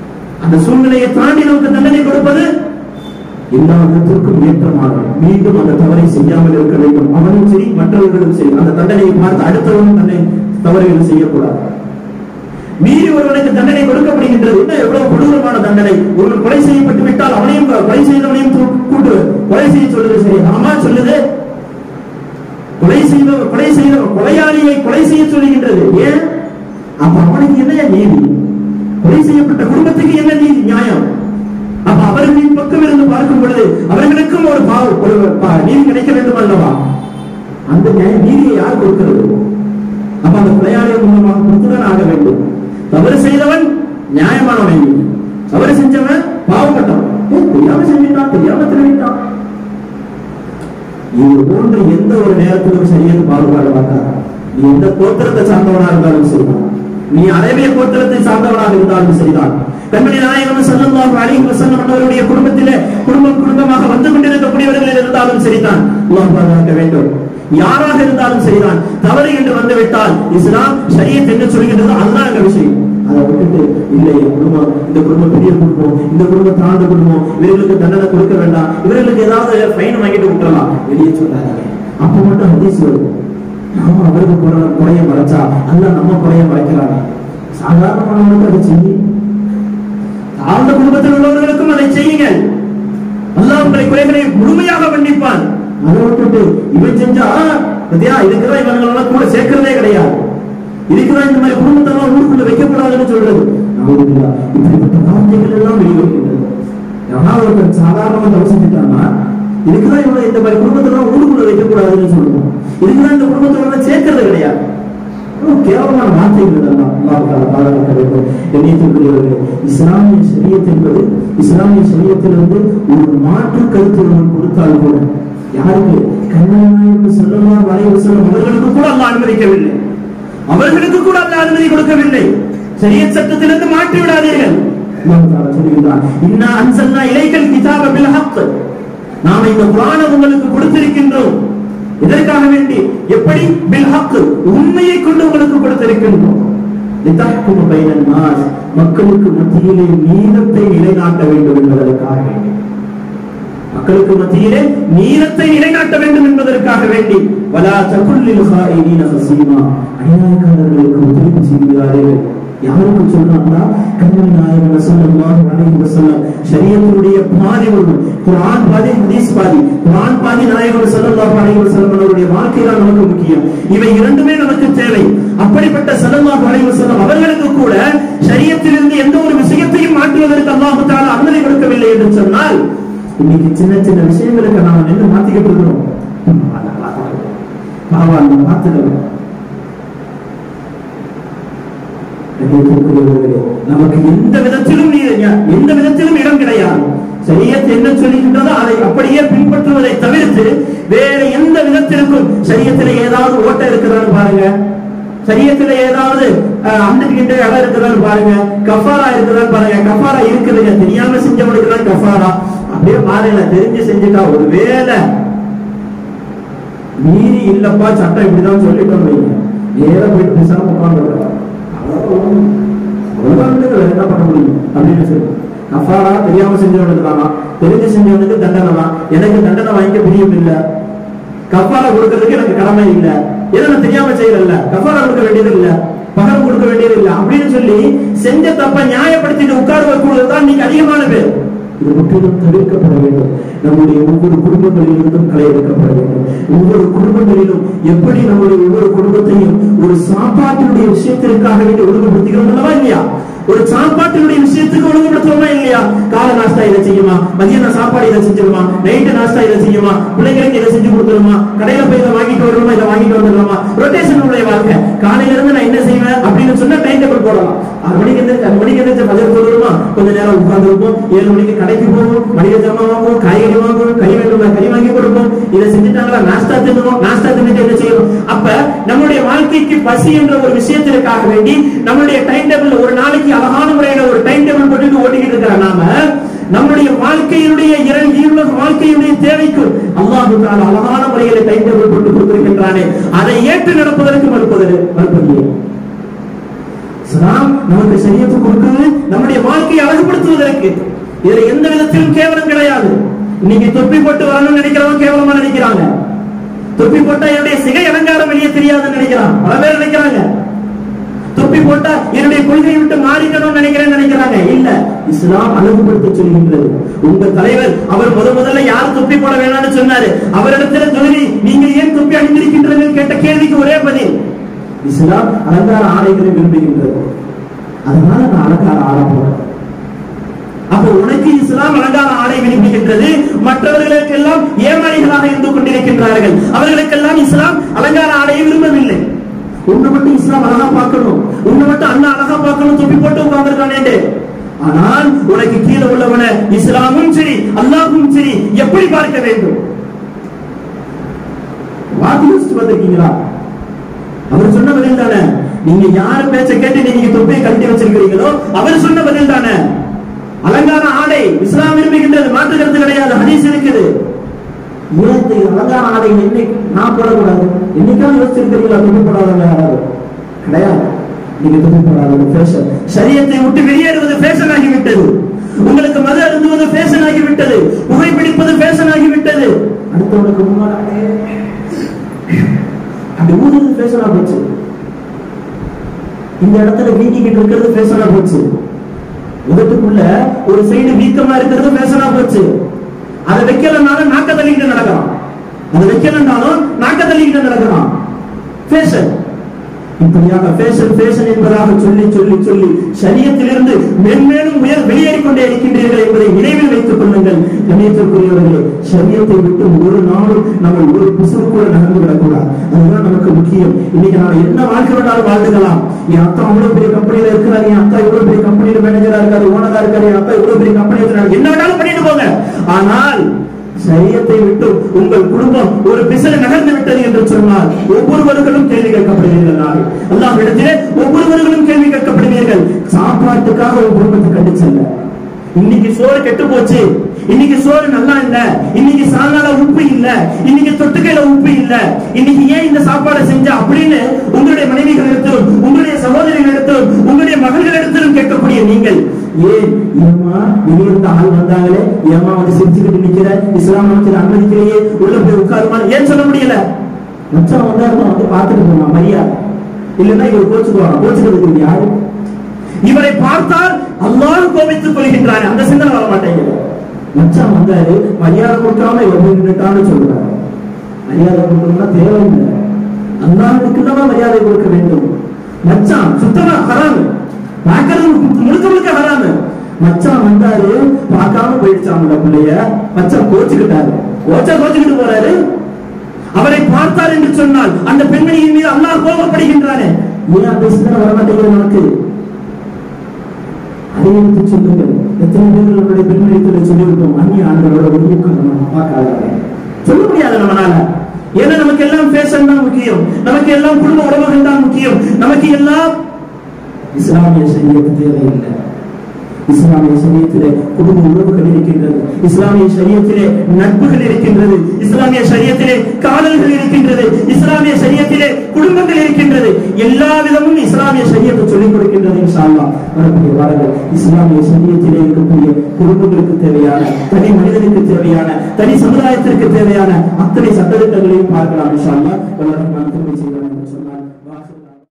அந்த சூழ்நிலையை தாண்டி நமக்கு தண்டனை கொடுப்பது எல்லா விதத்திற்கும் ஏற்றமானவன் மீண்டும் அந்த தவறை செய்யாமல் இருக்க வேண்டும் அவனும் சரி மற்றவர்களும் சரி அந்த தண்டனையை பார்த்து அடுத்தவனும் தன்னை தவறுகள் செய்யக்கூடாது மீறி ஒருவனுக்கு தண்டனை கொடுக்கப்படுகின்றது என்ன எவ்வளவு கொடூரமான தண்டனை ஒருவன் கொலை செய்யப்பட்டு விட்டால் அவனையும் கொலை செய்தவனையும் தூ- கூட்டு கொலை செய்ய சொல்லுது சரி ஆமா சொல்லுது கொலை செய்தவர் கொலை செய்தவர் கொலையாளியை கொலை செய்ய சொல்லுகின்றது ஏன் அப்ப அவனுக்கு என்ன நீதி கொலை செய்யப்பட்ட குடும்பத்துக்கு என்ன நீதி நியாயம் அப்ப அவர்களின் பக்கம் இருந்து பார்க்கும் பொழுது அவர்களுக்கும் ஒரு பாவ- ஒரு பா- நீதி கிடைக்க வேண்டும் அல்லவா அந்த நியாய- நீதியை யார் கொடுக்கிறது அப்ப அந்த கொலையாளியின் மூலமாக கொடுத்துதான் ஆக வேண்டும் தவறு செய்தவன் நியாயமானவன் இல்லை. தவறு செஞ்சவன் பாவப்பட்டவன் ஏய், தெரியாம செஞ்சுட்டான் தெரியாம திருவிட்டான் இது போன்ற எந்த ஒரு நேரத்திலும் சரியான பாகுபாடு பார்க்காத நீ எந்த கோத்திரத்தை சார்ந்தவனா இருந்தாலும் சரிதான் நீ அரேபிய கோத்திரத்தை சார்ந்தவனாக இருந்தாலும் சரிதான் கண்மணி நாயகம் ஸல்லல்லாஹு அலைஹி வஸல்லம் அவருடைய குடும்பத்திலே குடும்பம் குடும்பமாக வந்து கொண்டிருக்கக்கூடியவர்கள் இருந்தாலும் சரிதான் அல்லாஹ் பாதுகாக்க வேண்டும் யாராக இருந்தாலும் சரிதான் தவறு என்று வந்துவிட்டால் இஸ்லாம் ஷரியத் என்ன சொல்கின்றது அதுதான் எங்க விஷயம் அதை விட்டுட்டு இல்லை என் குடும்பம் இந்த குடும்பம் பெரிய குடும்பம் இந்த குடும்பம் தாழ்ந்த குடும்பம் இவர்களுக்கு தண்டனை கொடுக்க வேண்டாம் இவர்களுக்கு ஏதாவது ஃபைன் வாங்கிட்டு விட்டுறலாம் வெளியே சொல்லாதீங்க அப்ப மட்டும் ஹதீஸ் வருது நாம அவருக்கு குறை குறைய மறைச்சா அல்ல நம்ம குறைய மறைக்கிறாங்க சாதாரணமானவனுக்கு அதை செய்ய தாழ்ந்த குடும்பத்தில் உள்ளவர்களுக்கும் அதை செய்யுங்கள் அல்லாஹ் உங்களை குறைகளை முழுமையாக மன்னிப்பான் அதை விட்டுட்டு இவன் செஞ்சா பத்தியா இதுக்குதான் இவங்களெல்லாம் கூட சேர்க்கிறதே கிடையாது இதுக்குதான் இந்த மாதிரி குடும்பத்தெல்லாம் ஊருக்குள்ள வைக்கக்கூடாதுன்னு சொல்றது நம்புறீங்களா இப்படிப்பட்ட வார்த்தைகள் எல்லாம் வெளிவருகின்றது யாராவது ஒருத்தர் சாதாரணமா தவறு செஞ்சுட்டாங்கன்னா இதுக்குதான் இவங்க இந்த மாதிரி குடும்பத்தெல்லாம் ஊருக்குள்ள வைக்கக்கூடாதுன்னு சொல்லுவோம் இதுக்குதான் இந்த குடும்பத்தோட சேர்க்கிறது கிடையாது இவ்வளவு கேவலமான வார்த்தைகள் இதெல்லாம் அல்லாஹ் தஆலா பாதுகாக்க வேண்டும் எண்ணியத்திற்குரியவர்களே இஸ்லாமிய ஷரியத் என்பது இஸ்லாமிய ஷரியத்திலிருந்து ஒரு மாற்று கருத்து ஒருவன் கொடுத்தால் கூட யாருக்கு கண்ணநாயகம் செல்லலாம் வரைவு செல்லும் அவர்களுக்கு கூட அல்லாஹ் அனுமதிக்கவில்லை அவர்களுக்கு கூட அல்லாஹ் அனுமதி கொடுக்கவில்லை ஷரியத் சட்டத்திலிருந்து மாற்றி விடாதீர்கள் அல்லாஹ் தஆலா சொல்கிறான் இன்னா அன்சல்னா இலைக்கல் கிதாப பில் ஹக் நாம இந்த குர்ஆனை உங்களுக்கு கொடுத்திருக்கின்றோம் இதற்காக வேண்டி எப்படி பில் ஹக் உண்மையை கொண்டு உங்களுக்கு கொடுத்திருக்கின்றோம் லிதஹ்கும பைனன் நாஸ் மக்களுக்கு மத்தியிலே நீதத்தை நிலைநாட்ட வேண்டும் என்பதற்காக வேண்டி மக்களுக்கு மத்தியிலே நீதத்தை நிலைநாட்ட வேண்டும் என்பதற்காக வேண்டி வலா தகுல்லில் ஹாயினீன ஹசீமா அநியாயக்காரர்களுக்கு உதவி செய்கிறார்கள் யாருக்கு சொல்றாங்களா கண்மணி நாயகம் ஸல்லல்லாஹு அலைஹி வஸல்லம் ஷரியத்தினுடைய பாதி ஒன்று குர்ஆன் பாதி ஹதீஸ் பாதி குர்ஆன் பாதி நாயகம் ஸல்லல்லாஹு அலைஹி வஸல்லம் அவருடைய வாழ்க்கை தான் நமக்கு முக்கியம் இவை இரண்டுமே நமக்கு தேவை அப்படிப்பட்ட ஸல்லல்லாஹு அலைஹி வஸல்லம் அவர்களுக்கு கூட ஷரியத்திலிருந்து எந்த ஒரு விஷயத்தையும் மாற்றுவதற்கு அல்லாஹ் தஆலா அனுமதி கொடுக்கவில்லை என்று சொன்னால் இன்னைக்கு சின்ன சின்ன விஷயங்களுக்கு நாம நின்று மாத்திக்கிட்டு இருக்கிறோம் பரவாயில்ல மாத்துக்கிறோம் கண்ணியத்திற்குரியவர்களே, நமக்கு எந்த விதத்திலும் நீ எந்த விதத்திலும் இடம் கிடையாது சரியத் என்ன சொல்லுகின்றதோ அதை அப்படியே பின்பற்றுவதை தவிர்த்து வேற எந்த விதத்திற்கும் சரியத்தில் ஏதாவது ஓட்டை இருக்குதான்னு பாருங்க சரியத்துல ஏதாவது அஹ், அந்துக்கிட்ட இடம் இருக்குதான்னு பாருங்க கஃபாரா இருக்குதான்னு பாருங்க கஃபாரா இருக்குதுங்க தெரியாம செஞ்சவனுக்கு தான் கஃபாரா அப்படியே பாருங்க தெரிஞ்சு செஞ்சுட்டா ஒரு வேலை மீறி இல்லப்பா சட்டம் இப்படிதான் சொல்லிட்டோம் வைங்க நேரா போயிட்டு பேசாம உட்கார்ந்து அவ்வளவுதான் வேற என்ன பண்ண முடியும் அப்படின்னு சொல்லி கஃபாரா தெரியாம செஞ்சவனுக்கு தானா தெரிஞ்சு செஞ்சவனுக்கு தண்டனை தான் எனக்கு தண்டனை வாங்கிக்க பிரியம் இல்ல கஃபாரா கொடுக்கறதுக்கு எனக்கு கடமை இல்ல ஏன்னா நான் தெரியாம செய்யறல கஃபாரா கொடுக்க வேண்டியது இல்ல பகரம் கொடுக்க வேண்டியது இல்ல அப்படின்னு சொல்லி செஞ்ச தப்ப நியாயப்படுத்திட்டு உட்கார வைக்கூடதான் நீங்க அதிகமான பேர் இது முற்றிலும் தவிர்க்கப்பட வேண்டும் நம்முடைய ஒவ்வொரு குடும்பங்களிலிருந்தும் களை எடுக்கப்பட வேண்டும் ஒவ்வொரு குடும்பங்களிலும் எப்படி நம்முடைய ஒவ்வொரு குடும்பத்தையும் ஒரு சாப்பாட்டினுடைய விஷயத்திற்காக வேண்டி ஒழுங்குபடுத்துகிறோம் அல்லவா இல்லையா ஒரு சாப்பாட்டினுடைய விஷயத்துக்கு ஒழுங்குபடுத்துவோமா இல்லையா கால நாஸ்தா இதை செய்யுமா மதியான சாப்பாடு இதை செஞ்சிருமா நைட்டு நாஸ்தா இதை செய்யுமா பிள்ளைங்களுக்கு இதை செஞ்சு கொடுத்துருமா கடையில போய் இதை வாங்கிட்டு வரணுமா இதை வாங்கிட்டு வந்துடலாமா ரொட்டேஷன் உடைய வாழ்க்கை காலையில இருந்து நான் என்ன செய்வேன் அப்படின்னு சொன்னா டைம் டேபிள் போடலாம் ஆறு மணிக்கு எந்திரிச்சு அஞ்சு மணிக்கு எந்திரிச்சு பஜர் சொல்லுமா கொஞ்ச நேரம் உட்கார்ந்துருப்போம் ஏழு மணிக்கு கடைக்கு போவோம் மளிகை ஜாமான் வாங்குவோம் காய்கறி வாங்குவோம் கறி வேண்டுமா கறி வாங்கி கொடுப்போம் இதை செஞ்சுட்டாங்களா நாஸ்தா தின்னுவோம் நாஸ்தா தின்னுட்டு என்ன செய்யணும் அப்ப நம்முடைய வாழ்க்கைக்கு பசி என்ற ஒரு விஷயத்திற்காக வேண்டி நம்மளுடைய டைம் டேபிள் ஒரு நாளைக்கு அழகான முறையில ஒரு டைம் டேபிள் போட்டு ஓட்டிக்கிட்டு இருக்கிற நாம நம்முடைய வாழ்க்கையினுடைய இரண்டு இருள வாழ்க்கையுடைய தேவைக்கு அல்லாஹு தாலா அழகான முறையில டைம் டேபிள் போட்டு கொடுத்திருக்கின்றானே அதை ஏற்று நடப்பதற்கு மறுப்பது மறுப்பதில்லை இஸ்லாம் நமக்கு சரியத்து கொடுக்குது நம்முடைய வாழ்க்கையை அழகுபடுத்துவதற்கு இதுல எந்த விதத்திலும் கேவலம் கிடையாது இன்னைக்கு தொப்பி போட்டு வரணும்னு நினைக்கிறவங்க கேவலமா நினைக்கிறாங்க தொப்பி போட்டா என்னுடைய சிகை அலங்காரம் வெளியே தெரியாதுன்னு நினைக்கிறான் பல பேர் நினைக்கிறாங்க தொப்பி போட்டா என்னுடைய கொள்கையை விட்டு மாறிக்கணும்னு நினைக்கிறேன்னு நினைக்கிறாங்க இல்ல இஸ்லாம் அழகுபடுத்த சொல்கின்றது உங்க தலைவர் அவர் முத முதல்ல யார் தொப்பி போட வேணாம்னு சொன்னாரு அவரிடத்துல தொழில் நீங்க ஏன் தொப்பி அணிந்திருக்கின்றீர்கள் கேட்ட கேள்விக்கு ஒரே பதில் இஸ்லாம் அலங்கார ஆடைகளை விரும்புகின்றது அதனால நான் அலங்கார ஆடை போறேன் அப்போ உனக்கு இஸ்லாம் அலங்கார ஆடை விரும்புகின்றது மற்றவர்களுக்கெல்லாம் ஏமாளிகளாக இருந்து கொண்டிருக்கின்றார்கள் அவர்களுக்கெல்லாம் இஸ்லாம் அலங்கார ஆடையை விரும்பவில்லை உன்னை மட்டும் இஸ்லாம் அழகா பார்க்கணும் உன்னை மட்டும் அண்ணா அழகா பார்க்கணும் தொப்பி போட்டு உட்கார்ந்துருக்கானே ஆனால் உனக்கு கீழே உள்ளவன இஸ்லாமும் சரி அல்லாஹும் சரி எப்படி பார்க்க வேண்டும் வாதி யோசிச்சு பார்த்திருக்கீங்களா அவர் சொன்ன பதில் தானே நீங்க யார் பேச்ச கேட்டு நீங்க தொப்பியை கட்டி வச்சிருக்கிறீங்களோ அவர் சொன்ன பதில் தானே அலங்கார ஆடை இஸ்லாம் விரும்புகின்றது மாற்று கருத்து கிடையாது ஹதீஸ் இருக்குது ஏன் இந்த அலங்கார ஆடை என்னை நான் போடக்கூடாது என்னைக்காவது யோசிச்சிருக்கிறீங்களா தொப்பி போடாதவங்க யாராவது கிடையாது நீங்க தொப்பி போடாதவங்க ஃபேஷன் சரியத்தை விட்டு வெளியேறுவது ஃபேஷன் ஆகிவிட்டது உங்களுக்கு மது அருந்துவது ஃபேஷன் ஆகிவிட்டது புகைப்பிடிப்பது ஃபேஷன் ஆகிவிட்டது அடுத்தவனுக்கு முன்னாடி அப்படி ஊதுறது ஃபேஷனா போச்சு இந்த இடத்துல வீங்கிக்கிட்டு இருக்கிறது ஃபேஷனா போச்சு உதட்டுக்குள்ள ஒரு சைடு வீக்கமா இருக்கிறது ஃபேஷனா போச்சு அதை வைக்கலனாலும் நாக்க தள்ளிக்கிட்டு நடக்கிறான் அதை வைக்கலனாலும் நாக்க தள்ளிக்கிட்டு நடக்கிறான் ஃபேஷன் இப்படியாக ஃபேஷன் ஃபேஷன் என்பதாக சொல்லி சொல்லி சொல்லி சரியத்திலிருந்து மென்மேலும் உயர் வெளியேறிக் கொண்டே இருக்கின்றீர்கள் என்பதை நினைவில் வைத்துக் கொள்ளுங்கள் கண்ணியத்திற்குரியவர்களே சரியத்தை விட்டு ஒரு நாளும் நம்ம ஒரு பிசுறு கூட நகர்ந்து விடக்கூடாது அதுதான் நமக்கு முக்கியம் இன்னைக்கு நான் என்ன வாழ்க்கை வேண்டாலும் வாழ்ந்துக்கலாம் என் அத்தா அவ்வளவு பெரிய கம்பெனியில இருக்கிறாரு என் அத்தா இவ்வளவு பெரிய கம்பெனியில மேனேஜரா இருக்காரு ஓனரா இருக்காரு என் அத்தா இவ்வளவு பெரிய கம்பெனி இருக்கிறாரு என்ன வேணாலும் பண்ணிட்டு போங்க ஆனால் சரியத்தை விட்டு உங்கள் குடும்பம் ஒரு பிசகு நகர்ந்து விட்டது என்று சொன்னால் ஒவ்வொருவர்களும் கேள்வி கேட்கப்படுவீர்கள் நாளை அல்லாஹ் இடத்திலே ஒவ்வொருவர்களும் கேள்வி கேட்கப்படுவீர்கள் சாப்பாட்டுக்காக ஒரு குடும்பத்தை கண்டு செல்ல இன்னைக்கு சோறு கெட்டு போச்சு இன்னைக்கு சோறு நல்லா இல்ல இன்னைக்கு சாலால உப்பு இல்ல இன்னைக்கு தொட்டுக்கையில உப்பு இல்ல இன்னைக்கு ஏன் இந்த சாப்பாடை செஞ்ச அப்படின்னு உங்களுடைய மனைவிகள் இடத்திலும் உங்களுடைய சகோதரிகள் இடத்திலும் உங்களுடைய மகள்கள் இடத்திலும் கேட்கக்கூடிய நீங்கள் ஏன் ஏமா வெளியிருந்த ஆள் வந்தாங்களே ஏமா வந்து சிரிச்சுக்கிட்டு நிக்கிற இஸ்லாம் மதத்தில் அனுமதிக்கலையே உள்ள போய் உட்காருமா ஏன் சொல்ல முடியல மச்சான் வந்தாருமா வந்து பார்த்துட்டு போமா மரியாதை இல்லைன்னா இவர் கோச்சுக்குவாங்க கோச்சுக்கிறதுக்கு யாரு இவரை பார்த்தால் அல்லாஹ் கோபித்துக் கொள்கின்றார் அந்த சிந்தனை வர மாட்டேங்குது மச்சான் வந்தாரு மரியாதை கொடுக்காம இவர் போய் நின்னுட்டான்னு சொல்றாரு மரியாதை கொடுக்கணும்னா தேவையில்லை அல்லாஹுக்கு தான் மரியாதை கொடுக்க வேண்டும் மச்சான் சுத்தமா ஹராமு பார்க்கறது முழுக்க முழுக்க ஹராமு மச்சான் வந்தாரு பார்க்காம போயிடுச்சாங்க பிள்ளைய மச்சான் கோச்சுக்கிட்டாரு கோச்சா கோச்சுக்கிட்டு போறாரு அவரை பார்த்தார் என்று சொன்னால் அந்த பெண்மணியின் மீது அல்லாஹ் கோபப்படுகின்றானே ஏன் அந்த சிந்தனை வர மாட்டேங்குது நமக்கு அதை எடுத்து சொல்லுங்கள் எத்தனை பேர் நம்மளுடைய பெண்மணியத்தில் சொல்லிவிட்டோம் அந்நிய ஆண்களோட ஒதுங்கி நம்ம பார்க்காத சொல்ல முடியாது நம்மளால ஏன்னா நமக்கு எல்லாம் ஃபேஷன் தான் முக்கியம் நமக்கு எல்லாம் குடும்ப உறவுகள் தான் முக்கியம் நமக்கு எல்லாம் இஸ்லாமிய சரியத்து தேவையில்லை இஸ்லாமிய சரியத்திலே குடும்ப உறவுகள் இருக்கின்றது இஸ்லாமிய சரியத்திலே நட்புகள் இருக்கின்றது இஸ்லாமிய சரியத்திலே காதல்கள் இருக்கின்றது இஸ்லாமிய சரியத்திலே குடும்பங்கள் இருக்கின்றது எல்லா விதமும் இஸ்லாமிய சரியத்தை சொல்லிக் கொடுக்கின்றது இன்ஷா அல்லாஹ் வரக்கூடிய வாரங்கள் இஸ்லாமிய சரியத்திலே இருக்கக்கூடிய குடும்பங்களுக்கு தேவையான தனி மனிதனுக்கு தேவையான தனி சமுதாயத்திற்கு தேவையான அத்தனை சட்டத்திட்டங்களையும் பார்க்கலாம் இன்ஷா அல்லாஹ் வல்லரஹ்மான் திருமணம் செய்வார் என்று சொன்னார்